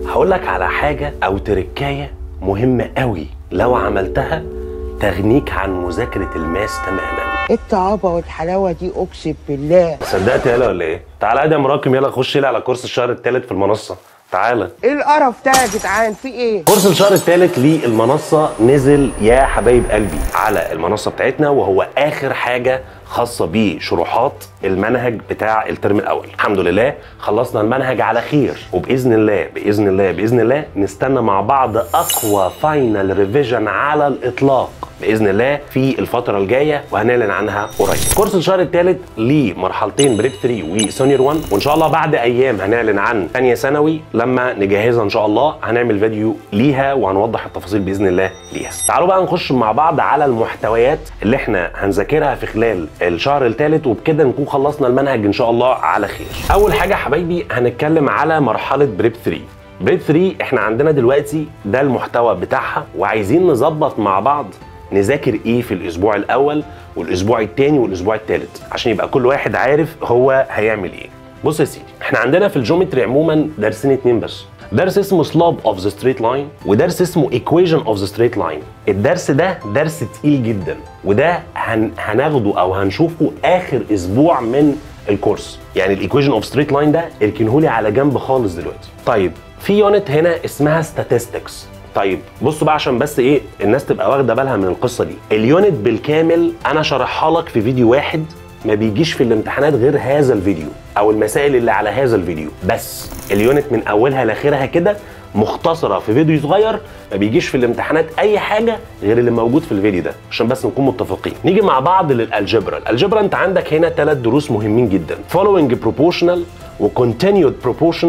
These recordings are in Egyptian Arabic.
هقول لك على حاجه او تركايه مهمه قوي لو عملتها تغنيك عن مذاكره الماس تماما ايه الطعابه والحلاوه دي اقسم بالله صدقت يالا ولا ايه تعالى ادي يا مراكم يلا خش لي على كورس الشهر الثالث في المنصه تعالى ايه القرف ده يا جدعان في ايه كورس الشهر الثالث للمنصة نزل يا حبايب قلبي على المنصة بتاعتنا وهو آخر حاجة خاصة بشروحات المنهج بتاع الترم الأول الحمد لله خلصنا المنهج على خير وبإذن الله بإذن الله بإذن الله نستنى مع بعض أقوى فاينل ريفيجن على الإطلاق باذن الله في الفتره الجايه وهنعلن عنها قريب. كورس الشهر الثالث لمرحلتين بريك 3 وسونيور 1 وان شاء الله بعد ايام هنعلن عن ثانيه ثانوي لما نجهزها ان شاء الله هنعمل فيديو ليها وهنوضح التفاصيل باذن الله ليها. تعالوا بقى نخش مع بعض على المحتويات اللي احنا هنذاكرها في خلال الشهر الثالث وبكده نكون خلصنا المنهج ان شاء الله على خير. اول حاجه حبايبي هنتكلم على مرحله بريب 3 بريب 3 احنا عندنا دلوقتي ده المحتوى بتاعها وعايزين نظبط مع بعض نذاكر ايه في الاسبوع الاول والاسبوع الثاني والاسبوع الثالث عشان يبقى كل واحد عارف هو هيعمل ايه بص يا سيدي احنا عندنا في الجيومتري عموما درسين اتنين بس درس اسمه سلاب اوف ذا ستريت لاين ودرس اسمه ايكويشن اوف ذا ستريت لاين الدرس ده درس تقيل جدا وده هن هناخده او هنشوفه اخر اسبوع من الكورس يعني الايكويشن اوف ستريت لاين ده اركنهولي على جنب خالص دلوقتي طيب في يونت هنا اسمها statistics طيب بصوا بقى عشان بس ايه الناس تبقى واخده بالها من القصه دي اليونت بالكامل انا شرحها لك في فيديو واحد ما بيجيش في الامتحانات غير هذا الفيديو او المسائل اللي على هذا الفيديو بس اليونت من اولها لاخرها كده مختصره في فيديو صغير ما بيجيش في الامتحانات اي حاجه غير اللي موجود في الفيديو ده عشان بس نكون متفقين نيجي مع بعض للالجبرا الالجبرا انت عندك هنا ثلاث دروس مهمين جدا following proportional وcontinued proportion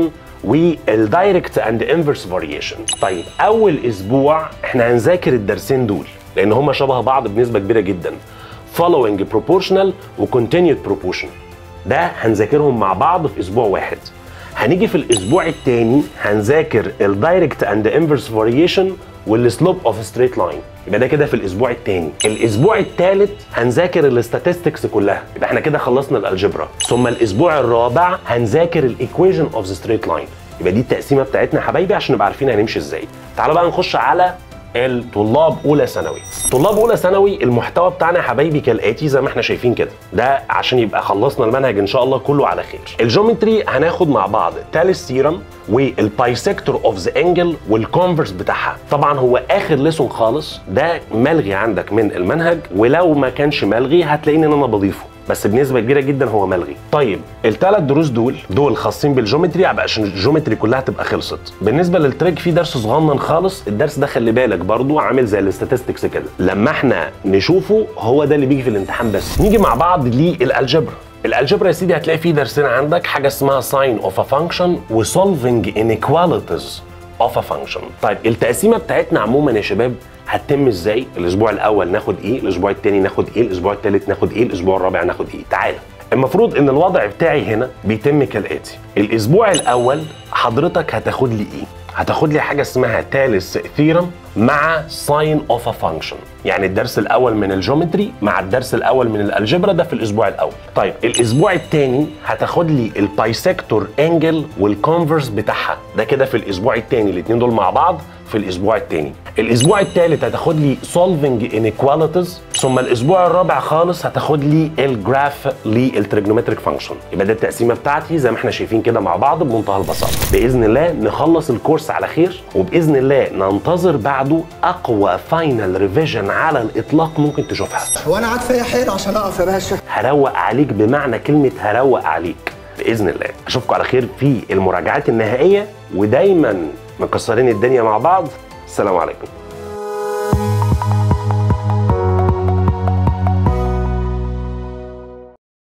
والدايركت اند انفرس فاريشن طيب اول اسبوع احنا هنذاكر الدرسين دول لان هما شبه بعض بنسبه كبيره جدا following proportional وcontinued proportion ده هنذاكرهم مع بعض في اسبوع واحد هنيجي في الاسبوع الثاني هنذاكر الدايركت اند انفرس فاريشن والسلوب اوف ستريت لاين يبقى ده كده في الاسبوع الثاني الاسبوع الثالث هنذاكر الاستاتستكس كلها يبقى احنا كده خلصنا الالجبرا ثم الاسبوع الرابع هنذاكر الايكويشن اوف ذا ستريت لاين يبقى دي التقسيمه بتاعتنا يا حبايبي عشان نبقى عارفين هنمشي ازاي تعالوا بقى نخش على الطلاب اولى ثانوي طلاب اولى ثانوي المحتوى بتاعنا يا حبايبي كالاتي زي ما احنا شايفين كده ده عشان يبقى خلصنا المنهج ان شاء الله كله على خير الجيومتري هناخد مع بعض تالس ثيرم والبايسكتور اوف ذا انجل والكونفرس بتاعها طبعا هو اخر ليسون خالص ده ملغي عندك من المنهج ولو ما كانش ملغي هتلاقيني ان انا بضيفه بس بنسبه كبيره جدا هو ملغي طيب الثلاث دروس دول دول خاصين بالجيومتري يبقى عشان الجيومتري كلها تبقى خلصت بالنسبه للتريك في درس صغنن خالص الدرس ده خلي بالك برضو عامل زي الاستاتستكس كده لما احنا نشوفه هو ده اللي بيجي في الامتحان بس نيجي مع بعض للالجبرا الالجبرا يا سيدي هتلاقي فيه درسين عندك حاجه اسمها ساين اوف ا فانكشن وسولفنج انيكواليتيز اوف ا فانكشن طيب التقسيمه بتاعتنا عموما يا شباب هتتم ازاي الاسبوع الاول ناخد ايه الاسبوع الثاني ناخد ايه الاسبوع الثالث ناخد ايه الاسبوع الرابع ناخد ايه تعالى المفروض ان الوضع بتاعي هنا بيتم كالاتي الاسبوع الاول حضرتك هتاخد لي ايه هتاخد لي حاجه اسمها تالس ثيرم مع ساين اوف ا فانكشن يعني الدرس الاول من الجيومتري مع الدرس الاول من الالجبرا ده في الاسبوع الاول طيب الاسبوع الثاني هتاخد لي البايسكتور انجل والكونفرس بتاعها ده كده في الاسبوع الثاني الاثنين دول مع بعض في الاسبوع الثاني الاسبوع الثالث هتاخد لي solving inequalities ثم الاسبوع الرابع خالص هتاخد لي الجراف للتريجنومتريك فانكشن يبقى ده التقسيمه بتاعتي زي ما احنا شايفين كده مع بعض بمنتهى البساطه باذن الله نخلص الكورس على خير وباذن الله ننتظر بعده اقوى فاينل ريفيجن على الاطلاق ممكن تشوفها وانا قاعد فيا حيل عشان اقف يا باشا هروق عليك بمعنى كلمه هروق عليك باذن الله اشوفكم على خير في المراجعات النهائيه ودايما مكسرين الدنيا مع بعض السلام عليكم